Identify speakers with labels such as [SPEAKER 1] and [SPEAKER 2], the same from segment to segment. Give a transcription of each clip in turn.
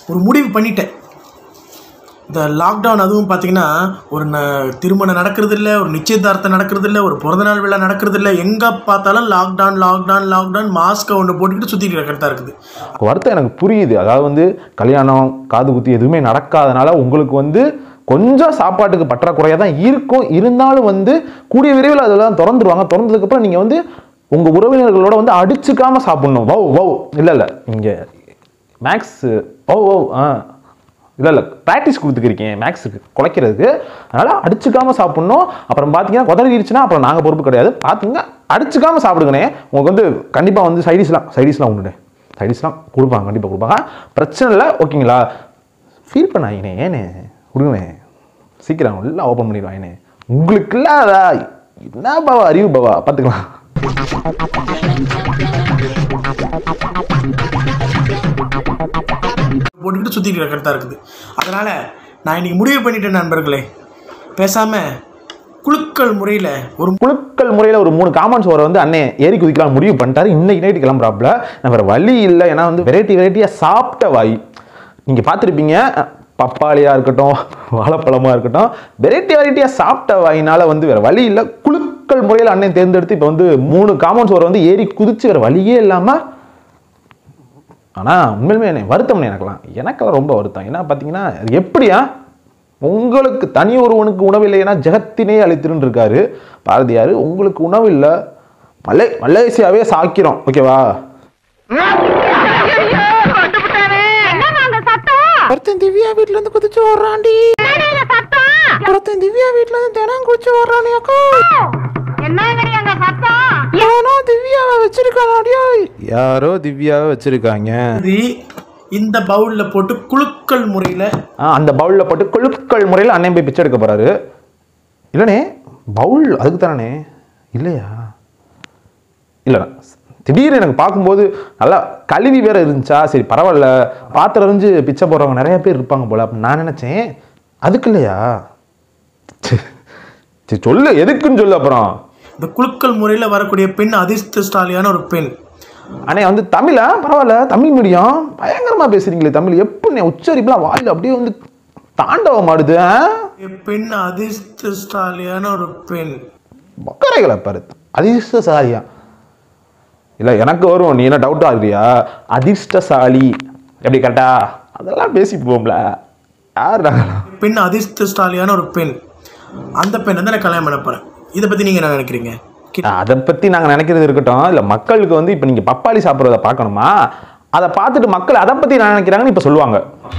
[SPEAKER 1] ஒரு முடிவு பண்ணிட்டேன் இந்த லாக்டவுன் அதுவும் பார்த்தீங்கன்னா ஒரு ந திருமணம் நடக்கிறது இல்லை ஒரு நிச்சயதார்த்தம் நடக்கிறது இல்லை ஒரு பிறந்தநாள் விழா நடக்கிறது இல்லை எங்கே பார்த்தாலும் லாக்டவுன் லாக்டவுன் லாக்டவுன் மாஸ்க்கை ஒன்று போட்டுக்கிட்டு சுற்றிட்டு இருக்கிறதா இருக்குது
[SPEAKER 2] வருத்தம் எனக்கு புரியுது அதாவது வந்து கல்யாணம் காது குத்தி எதுவுமே நடக்காதனால உங்களுக்கு வந்து கொஞ்சம் சாப்பாட்டுக்கு பற்றாக்குறையாக தான் இருக்கும் இருந்தாலும் வந்து கூடிய விரைவில் அதெல்லாம் திறந்துருவாங்க திறந்ததுக்கப்புறம் நீங்கள் வந்து உங்கள் உறவினர்களோட வந்து அடிச்சுக்காம சாப்பிடணும் வௌ வௌ இல்லை இல்லை இங்கே மேக்ஸ் ஓ ஓ ஆ இல்லை இல்லை ப்ராக்டிஸ் கொடுத்துருக்கேன் மேக்ஸுக்கு குலைக்கிறதுக்கு அதனால் அடிச்சுக்காம சாப்பிட்ணும் அப்புறம் பார்த்தீங்கன்னா குதறிடுச்சுன்னா அப்புறம் நாங்கள் பொறுப்பு கிடையாது பார்த்தீங்கன்னா அடிச்சுக்காம சாப்பிடுங்கண்ணே உங்களுக்கு வந்து கண்டிப்பாக வந்து சைடிஷ்லாம் சைடிஷ்லாம் உண்டுண்ணே சைடிஷ்லாம் கொடுப்பாங்க கண்டிப்பாக கொடுப்பாங்க பிரச்சனை இல்லை ஓகேங்களா ஃபீல் பண்ணாங்கண்ணே ஏண்ணே கொடுங்கண்ணே சீக்கிரம் எல்லாம் ஓப்பன் பண்ணிடுவாங்கண்ணே உங்களுக்கு இல்லாதா என்ன பாவா அறிவு பாவா பார்த்துக்கலாம்
[SPEAKER 1] போட்டுக்கிட்டு சுற்றிட்டு இருக்கிறதா இருக்குது அதனால் நான் இன்னைக்கு முடிவு பண்ணிட்டேன் நண்பர்களே பேசாமல் குழுக்கள் முறையில் ஒரு
[SPEAKER 2] குழுக்கள் முறையில் ஒரு மூணு காமெண்ட்ஸ் வர வந்து அண்ணே ஏறி குதிக்கலாம் முடிவு பண்ணிட்டாரு இன்னைக்கு நைட்டு கிளம்புறாப்புல நான் வேறு வழி இல்லை ஏன்னா வந்து வெரைட்டி வெரைட்டியாக சாப்பிட்ட வாய் நீங்கள் பார்த்துருப்பீங்க பப்பாளியாக இருக்கட்டும் வாழைப்பழமாக இருக்கட்டும் வெரைட்டி வெரைட்டியாக சாப்பிட்ட வாயினால வந்து வேறு வழி இல்லை குழுக்கள் முறையில் அண்ணன் தேர்ந்தெடுத்து இப்போ வந்து மூணு காமெண்ட்ஸ் வர வந்து ஏறி குதிச்சு வேறு வழியே இல்லாமல் ஆனால் உண்மையிலுமே என்ன வருத்தம் எனக்கெல்லாம் எனக்கெல்லாம் ரொம்ப வருத்தம் ஏன்னா பார்த்தீங்கன்னா அது எப்படியா உங்களுக்கு தனி ஒருவனுக்கு உணவு இல்லைன்னா ஜெகத்தினே அழித்திருன்னு இருக்காரு பாரதியார் உங்களுக்கு உணவு இல்லை மலை மலேசியாவே சாக்கிறோம் ஓகேவா ஒருத்தன் திவ்யா வீட்ல இருந்து குதிச்சு வர்றான்டி ஒருத்தன் திவ்யா வீட்ல இருந்து தினம் குதிச்சு வர்றானே அக்கா யாரோ திவ்யாவை வச்சிருக்கானாடியோ யாரோ திவ்யாவை வச்சிருக்காங்க
[SPEAKER 1] இது இந்த பவுலில் போட்டு குழுக்கள் முறையில்
[SPEAKER 2] ஆ, அந்த பவுலில் போட்டு கொழுக்கள் முறையில் அண்ணன் போய் பிச்சை எடுக்க போறாரு இல்லைண்ணே பவுல் அதுக்கு தானே இல்லையா இல்லைண்ணா திடீர்னு எனக்கு பார்க்கும்போது நல்லா கழுவி வேற இருந்துச்சா சரி பரவாயில்ல பாத்திரம் இருந்து பிச்சை போடுறவங்க நிறைய பேர் இருப்பாங்க போல அப்படின்னு நான் நினச்சேன் அதுக்கு இல்லையா சரி, சரி சொல்லு எதுக்குன்னு சொல்லு அப்புறம்
[SPEAKER 1] இந்த குழுக்கள் முறையில் வரக்கூடிய பெண் அதிர்ஷ்டசாலியான ஒரு பெண்
[SPEAKER 2] அண்ணே வந்து தமிழா பரவாயில்ல தமிழ் மீடியம் பயங்கரமா பேசுறீங்களே தமிழ் எப்படிண்ணே உச்சரிப்புலாம் வாயில் அப்படியே வந்து தாண்டவம் ஆடுது ஆ?
[SPEAKER 1] பெண் அதிர்ஷ்டசாலியான ஒரு பெண்
[SPEAKER 2] மக்கரைகளை பாரு அதிர்ஷ்டசாலியா இல்லை எனக்கு வரும் நீ என்ன டவுட்டாக இருக்கிறியா அதிர்ஷ்டசாலி எப்படி கரெக்டா அதெல்லாம் பேசி போவோம்ல யார் நாங்களாம்
[SPEAKER 1] பெண் அதிர்ஷ்டசாலியான ஒரு பெண் அந்த பெண்ணை தான் நான் கல்யாணம் பண்ண போகிறேன் இதை பற்றி நீங்கள் என்ன நினைக்கிறீங்க கி-
[SPEAKER 2] அதை பற்றி நாங்கள் நினைக்கிறது இருக்கட்டும் இல்லை மக்களுக்கு வந்து இப்போ நீங்கள் பப்பாளி சாப்பிட்றத பார்க்கணுமா அதை பார்த்துட்டு மக்கள் அதை பற்றி நான் நினைக்கிறாங்கன்னு இப்போ சொல்லுவாங்க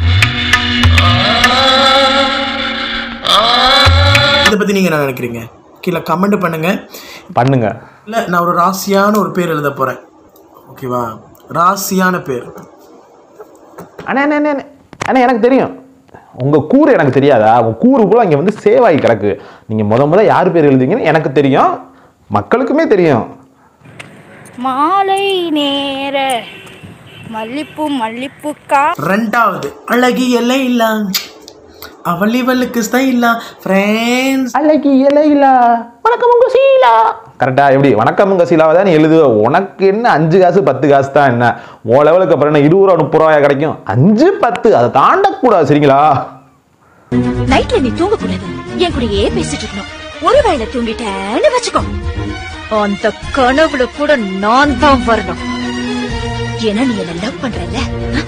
[SPEAKER 1] இதை பற்றி நீங்கள் என்ன நினைக்கிறீங்க கீழே கமெண்ட் பண்ணுங்கள்
[SPEAKER 2] பண்ணுங்க
[SPEAKER 1] இல்லை நான் ஒரு ராசியான ஒரு பேர் எழுத போகிறேன் ஓகேவா ராசியான பேர்
[SPEAKER 2] அண்ணா அண்ணா அண்ணா, அண்ணா அண்ணா எனக்கு தெரியும் உங்கள் கூறு எனக்கு தெரியாதா உங்கள் கூறு கூட இங்கே வந்து சேவ் ஆகி கிடக்கு நீங்கள் முத முத யார் பேர் எழுதுவீங்கன்னு எனக்கு தெரியும் மக்களுக்குமே தெரியும்
[SPEAKER 3] மாலை நேர மல்லிப்பூ மல்லிப்பூக்கா
[SPEAKER 1] ரெண்டாவது அழகிய லைலா அவள் இவளுக்கு ஸ்டைலா ஃப்ரெண்ட்ஸ்
[SPEAKER 2] அழகி இலையிலா வணக்கம் உங்க சீலா கரெக்டா எப்படி வணக்கம் உங்க சீலாவை தான் நீ எழுதுவ உனக்கு என்ன அஞ்சு காசு பத்து காசு தான் என்ன உன் லெவலுக்கு அப்புறம் என்ன இருபது ரூபா முப்பது ரூபாயா கிடைக்கும் அஞ்சு பத்து அதை தாண்டக்கூடாது சரிங்களா
[SPEAKER 4] நைட்ல நீ தூங்க கூடாது என் கூடயே பேசிட்டு இருக்கணும் ஒருவேளை தூங்கிட்டேன்னு வச்சுக்கோ அந்த கனவுல கூட நான் தான் வரணும் ஏன்னா நீ என்ன லவ் பண்றல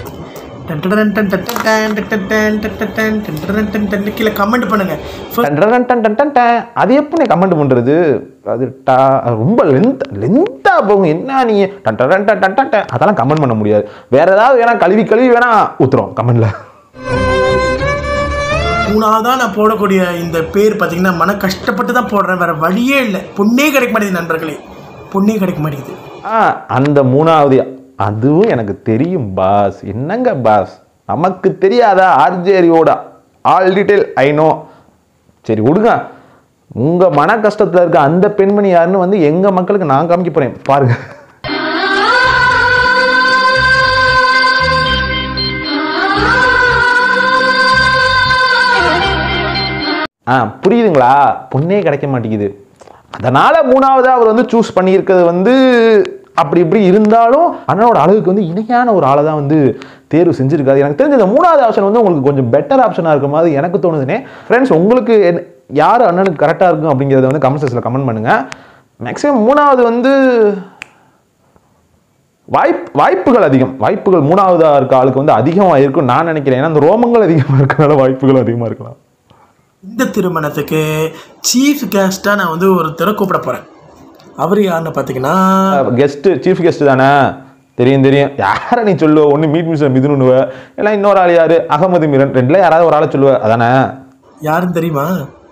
[SPEAKER 1] கீழே கமெண்ட் பண்ணுங்க First
[SPEAKER 2] டன் டன் டன் டன் டன் டன். அது எப்படி கமெண்ட் பண்றது அது டா அது ரொம்ப லென்த் லென்த்தா போகும் என்ன நீ டன் டன் டன் டன் டன் டன் டன். அதெல்லாம் கமெண்ட் பண்ண முடியாது வேற ஏதாவது வேணா கழுவி கழுவி வேணா ஊத்துறோம் கமெண்ட்ல
[SPEAKER 1] மூணாவதா நான் போடக்கூடிய இந்த பேர் பார்த்தீங்கன்னா மன கஷ்டப்பட்டு தான் போடுறேன் வேற வழியே இல்லை பொண்ணே கிடைக்க மாட்டேங்குது நண்பர்களே பொண்ணே கிடைக்க மாட்டேங்குது
[SPEAKER 2] ஆ அந்த மூணாவது அதுவும் எனக்கு தெரியும் பாஸ் என்னங்க பாஸ் நமக்கு தெரியாதா ஆர்ஜேரியோட ஆல் டீட்டெயில் ஐ நோ சரி விடுங்க உங்க மன கஷ்டத்துல இருக்க அந்த பெண்மணி யாருன்னு வந்து எங்க மக்களுக்கு நான் காமிக்க போறேன் பாருங்க ஆ புரியுதுங்களா பொண்ணே கிடைக்க மாட்டேங்குது அதனால மூணாவதா அவர் வந்து சூஸ் பண்ணியிருக்கிறது வந்து அப்படி இப்படி இருந்தாலும் அண்ணனோட அழகுக்கு வந்து இணையான ஒரு ஆளை தான் வந்து தேர்வு செஞ்சிருக்காரு எனக்கு தெரிஞ்ச இந்த மூணாவது ஆப்ஷன் வந்து உங்களுக்கு கொஞ்சம் பெட்டர் ஆப்ஷனாக இருக்க மாதிரி எனக்கு தோணுதுனே ஃப்ரெண்ட்ஸ் உங்களுக்கு என்ன- யார் அண்ணனுக்கு கரெக்டாக இருக்கும் அப்படிங்கிறத வந்து கமெண்ட் செக்ஷனில் கமெண்ட் பண்ணுங்க மேக்ஸிமம் மூணாவது வந்து வாய்ப் வாய்ப்புகள் அதிகம் வாய்ப்புகள் மூணாவதா இருக்க ஆளுக்கு வந்து அதிகமாக இருக்கும் நான் நினைக்கிறேன் ஏன்னா அந்த ரோமங்கள் அதிகமாக இருக்கனால வாய்ப்புகள் அதிகமாக இருக்கலாம்
[SPEAKER 1] இந்த திருமணத்துக்கு சீஃப் கெஸ்ட்டாக நான் வந்து ஒருத்தரை கூப்பிட போகிறேன் அவர் யாருன்னு பார்த்தீங்கன்னா
[SPEAKER 2] கெஸ்ட் சீஃப் கெஸ்ட் தானே தெரியும் தெரியும் யாரை நீ சொல்லுவ ஒன்று மீட் மிஸ்டர் மிதுனுவ இல்லை இன்னொரு ஆள் யாரு அகமது மிரன் ரெண்டுல யாராவது ஒரு ஆளை சொல்லுவ அதானே
[SPEAKER 1] யாருன்னு தெரியுமா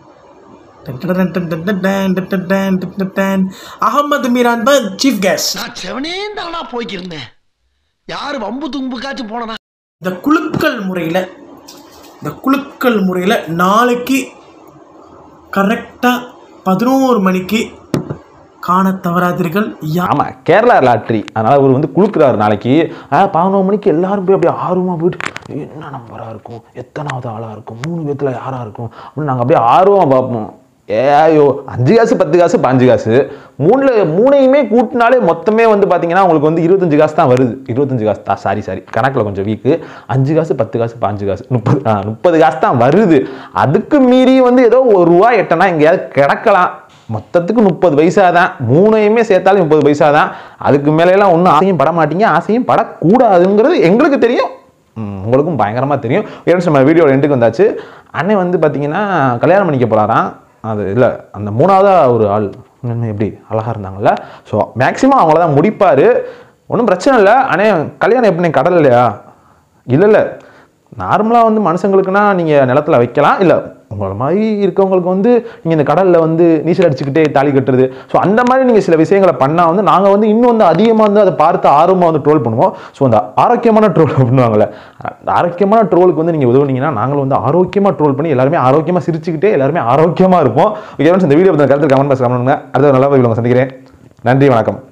[SPEAKER 1] அகமது மீரான் தான் சீஃப் கெஸ்ட்
[SPEAKER 5] நான் செவனே தானா போய்க்கிருந்தேன் யாரு வம்பு தும்புக்காச்சும் போனனா
[SPEAKER 1] இந்த குலுக்கல் முறையில் இந்த குலுக்கல் முறையில் நாளைக்கு கரெக்டாக பதினோரு மணிக்கு காண தவறாதீர்கள் யா
[SPEAKER 2] ஆமா கேரளா லாட்ரி அதனால அவர் வந்து குளுக்குறாரு நாளைக்கு ஆ பதினொரு மணிக்கு எல்லாரும் போய் அப்படியே ஆர்வமா போயிட்டு என்ன நம்பரா இருக்கும் எத்தனாவது ஆளா இருக்கும் மூணு பேத்துல யாரா இருக்கும் அப்படின்னு நாங்க அப்படியே ஆர்வமா பார்ப்போம் ஏயோ அஞ்சு காசு பத்து காசு பாஞ்சு காசு மூணுல மூணையுமே கூட்டினாலே மொத்தமே வந்து பாத்தீங்கன்னா உங்களுக்கு வந்து இருபத்தஞ்சு காசு தான் வருது இருபத்தஞ்சு காசு தான் சாரி சாரி கணக்குல கொஞ்சம் வீக்கு அஞ்சு காசு பத்து காசு பாஞ்சு காசு முப்பது ஆ, முப்பது காசு தான் வருது அதுக்கு மீறி வந்து ஏதோ ஒரு ரூபா எட்டனா எங்கேயாவது கிடக்கலாம் மொத்தத்துக்கு முப்பது பைசா தான் மூணையுமே சேர்த்தாலும் முப்பது பைசா தான் அதுக்கு மேலையெல்லாம் ஒன்றும் ஆசையும் பட மாட்டீங்க ஆசையும் படக்கூடாதுங்கிறது எங்களுக்கு தெரியும் ம், உங்களுக்கும் பயங்கரமாக தெரியும் ஏன்னு நம்ம வீடியோ ரெண்டுக்கு வந்தாச்சு அண்ணன் வந்து பார்த்தீங்கன்னா கல்யாணம் பண்ணிக்க போகிறாராம் அது இல்லை அந்த மூணாவதாக ஒரு ஆள் உண்மையுமே எப்படி அழகாக இருந்தாங்கல்ல ஸோ மேக்ஸிமம் அவங்கள தான் முடிப்பார் ஒன்றும் பிரச்சனை இல்லை அண்ணே கல்யாணம் எப்படி கடல் இல்லையா இல்லை இல்லை நார்மலாக வந்து மனுஷங்களுக்குன்னா நீங்கள் நிலத்துல வைக்கலாம் இல்லை உங்களை மாதிரி இருக்கவங்களுக்கு வந்து நீங்கள் இந்த கடலில் வந்து நீச்சல் அடிச்சுக்கிட்டே தாலி கட்டுறது ஸோ அந்த மாதிரி நீங்கள் சில விஷயங்களை பண்ணால் வந்து நாங்கள் வந்து இன்னும் வந்து அதிகமாக வந்து அதை பார்த்து ஆர்வமாக வந்து ட்ரோல் பண்ணுவோம் ஸோ அந்த ஆரோக்கியமான ட்ரோல் பண்ணுவாங்கல்ல அந்த ஆரோக்கியமான ட்ரோலுக்கு வந்து நீங்கள் உதவுனீங்கன்னா நாங்களும் வந்து ஆரோக்கியமாக ட்ரோல் பண்ணி எல்லாருமே ஆரோக்கியமாக சிரிச்சுக்கிட்டே எல்லாருமே ஆரோக்கியமாக இருப்போம் ஓகே friends, இந்த வீடியோ பற்றி கருத்து கமெண்ட் பாக்ஸ் கமெண்ட் பண்ணுங்க அடுத்த ஒரு நல்ல வீடியோ சந்திக்கிறேன் நன்றி வணக்கம்